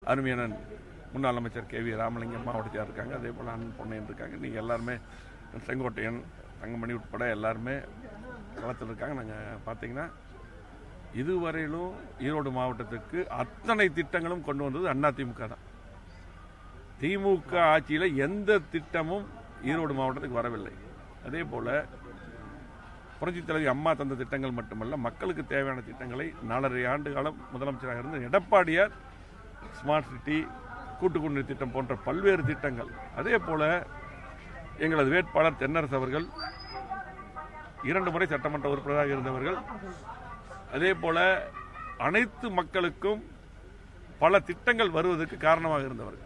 அருமையான முன்னாள் அமைச்சர் கே வி ராமலிங்கம் மாவட்டத்தில் இருக்காங்க அதே போல் அண்ணன் பொன்னையன் இருக்காங்க நீங்கள் எல்லாருமே செங்கோட்டையன் தங்கமணி உட்பட எல்லாருமே களத்தில் இருக்காங்க நாங்கள் பார்த்தீங்கன்னா இதுவரையிலும் ஈரோடு மாவட்டத்துக்கு அத்தனை திட்டங்களும் கொண்டு வந்தது அதிமுக தான் திமுக ஆட்சியில் எந்த திட்டமும் ஈரோடு மாவட்டத்துக்கு வரவில்லை அதே போல் புரட்சித் தலைவி அம்மா தந்த திட்டங்கள் மட்டுமல்ல மக்களுக்கு தேவையான திட்டங்களை நாலரை ஆண்டு காலம் முதலமைச்சராக இருந்த எடப்பாடியார் ஸ்மார்ட் சிட்டி கூட்டுக்குடிநீர் திட்டம் போன்ற பல்வேறு திட்டங்கள் அதே போல எங்களது வேட்பாளர் தென்னரசு அவர்கள் இரண்டு முறை சட்டமன்ற உறுப்பினராக இருந்தவர்கள் அதே போல அனைத்து மக்களுக்கும் பல திட்டங்கள் வருவதற்கு காரணமாக இருந்தவர்கள்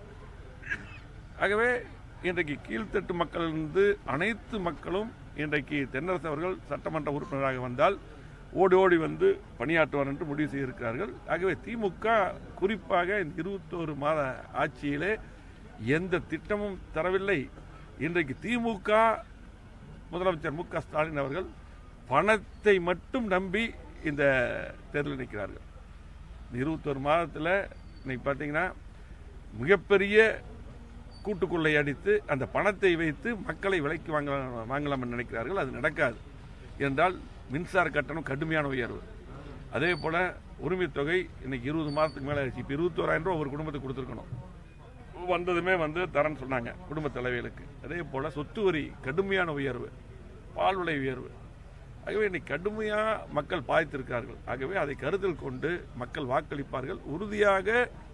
ஆகவே இன்றைக்கு கீழ்த்தட்டு மக்களிலிருந்து அனைத்து மக்களும் இன்றைக்கு தென்னரசு அவர்கள் சட்டமன்ற உறுப்பினராக வந்தால் ஓடி ஓடி வந்து பணியாற்றுவார் என்று முடிவு செய்திருக்கிறார்கள் ஆகவே திமுக குறிப்பாக இந்த இருபத்தோரு மாத ஆட்சியிலே எந்த திட்டமும் தரவில்லை இன்றைக்கு திமுக முதலமைச்சர் மு க ஸ்டாலின் அவர்கள் பணத்தை மட்டும் நம்பி இந்த தேர்தலில் நிற்கிறார்கள் இந்த இருபத்தொரு மாதத்தில் இன்னைக்கு பார்த்தீங்கன்னா மிகப்பெரிய கூட்டுக்குள்ளை அடித்து அந்த பணத்தை வைத்து மக்களை விலைக்கு வாங்க வாங்கலாம் என்று நினைக்கிறார்கள் அது நடக்காது என்றால் மின்சார கட்டணம் கடுமையான உயர்வு அதே போல உரிமை தொகை இன்னைக்கு இருபது மாதத்துக்கு மேலே ஆயிடுச்சு இப்போ இருபத்தோராயிரம் ரூபா ஒரு குடும்பத்துக்கு கொடுத்துருக்கணும் வந்ததுமே வந்து தரேன்னு சொன்னாங்க குடும்ப தலைவிகளுக்கு அதே போல சொத்து வரி கடுமையான உயர்வு பால் விலை உயர்வு ஆகவே இன்னைக்கு கடுமையாக மக்கள் பாய்த்திருக்கிறார்கள் ஆகவே அதை கருத்தில் கொண்டு மக்கள் வாக்களிப்பார்கள் உறுதியாக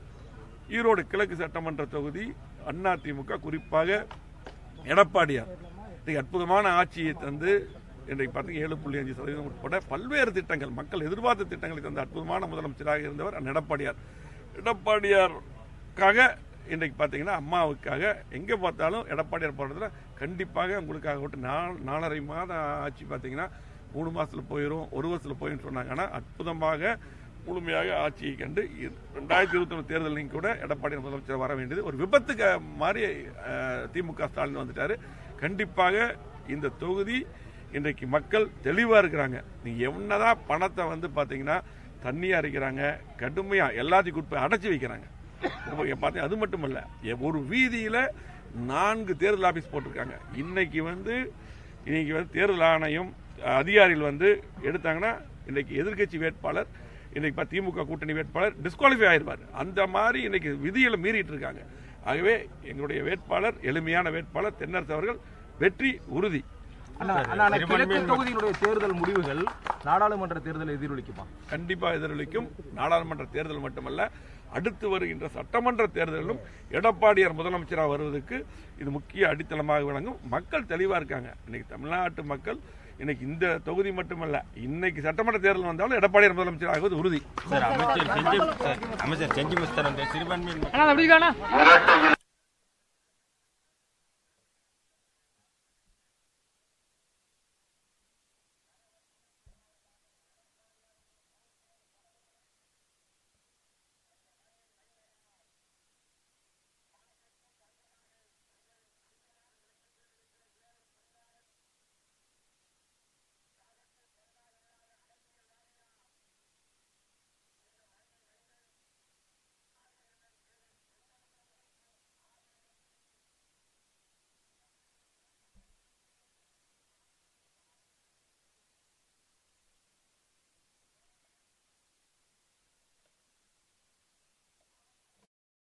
ஈரோடு கிழக்கு சட்டமன்ற தொகுதி அதிமுக குறிப்பாக எடப்பாடியார் இன்னைக்கு அற்புதமான ஆட்சியை தந்து இன்றைக்கு பார்த்தீங்கன்னா ஏழு புள்ளி அஞ்சு சதவீதம் உட்பட பல்வேறு திட்டங்கள் மக்கள் எதிர்பார்த்த திட்டங்களை தந்த அற்புதமான முதலமைச்சராக இருந்தவர் அண்ணன் எடப்பாடியார் எடப்பாடியாருக்காக இன்றைக்கு பார்த்தீங்கன்னா அம்மாவுக்காக எங்கே பார்த்தாலும் எடப்பாடியார் போடுறதுல கண்டிப்பாக உங்களுக்காக விட்டு நால் நாலரை மாத ஆட்சி பார்த்தீங்கன்னா மூணு மாசத்துல போயிடும் ஒரு வருஷத்துல போயிடும் சொன்னாங்க ஆனால் அற்புதமாக முழுமையாக ஆட்சியை கண்டு ரெண்டாயிரத்தி இருபத்தி ஒன்று தேர்தலையும் கூட எடப்பாடி முதலமைச்சர் வர வேண்டியது ஒரு விபத்துக்கு மாதிரி அஹ், திமுக ஸ்டாலின் வந்துட்டாரு கண்டிப்பாக இந்த தொகுதி இன்றைக்கு மக்கள் தெளிவாக இருக்கிறாங்க நீங்க என்னதான் பணத்தை வந்து பார்த்தீங்கன்னா தண்ணியா அரைக்கிறாங்க கடுமையா எல்லாத்தையும் கூட்டு போய் அடைச்சி வைக்கிறாங்க இப்போ பார்த்தீங்க அது மட்டும் இல்ல எ- ஒரு வீதியில நான்கு தேர்தல் ஆபீஸ் போட்டிருக்காங்க இன்னைக்கு வந்து இன்னைக்கு வந்து தேர்தல் ஆணையம் அதிகாரிகள் வந்து எடுத்தாங்கன்னா இன்னைக்கு எதிர்க்கட்சி வேட்பாளர் இன்னைக்கு பா- திமுக கூட்டணி வேட்பாளர் டிஸ்குவாலிஃபை ஆயிருப்பார் அந்த மாதிரி இன்னைக்கு விதிகளை மீறிட்டு இருக்காங்க ஆகவே எங்களுடைய வேட்பாளர் எளிமையான வேட்பாளர் தென்னரசு அவர்கள் வெற்றி உறுதி அண்ணா, அண்ணா, அண்ணா, கிழக்கு தொகுதியினுடைய தேர்தல் முடிவுகள் நாடாளுமன்ற தேர்தலை எதிரொலிக்குமா கண்டிப்பாக எதிரொலிக்கும் நாடாளுமன்ற தேர்தல் மட்டுமல்ல அடுத்து வருகின்ற சட்டமன்ற தேர்தலிலும் எடப்பாடியார் முதலமைச்சராக வருவதற்கு இது முக்கிய அடித்தளமாக விளங்கும் மக்கள் தெளிவா இருக்காங்க இன்னைக்கு தமிழ்நாட்டு மக்கள் இன்னைக்கு இந்த தொகுதி மட்டுமல்ல இன்னைக்கு சட்டமன்ற தேர்தல் வந்தாலும் எடப்பாடியார் முதலமைச்சர் ஆகுவது உறுதி சார் அமைச்சர் செஞ்சு சார் அமைச்சர் செஞ்சு மிஸ்தர் அந்த சிறுபான்மையின்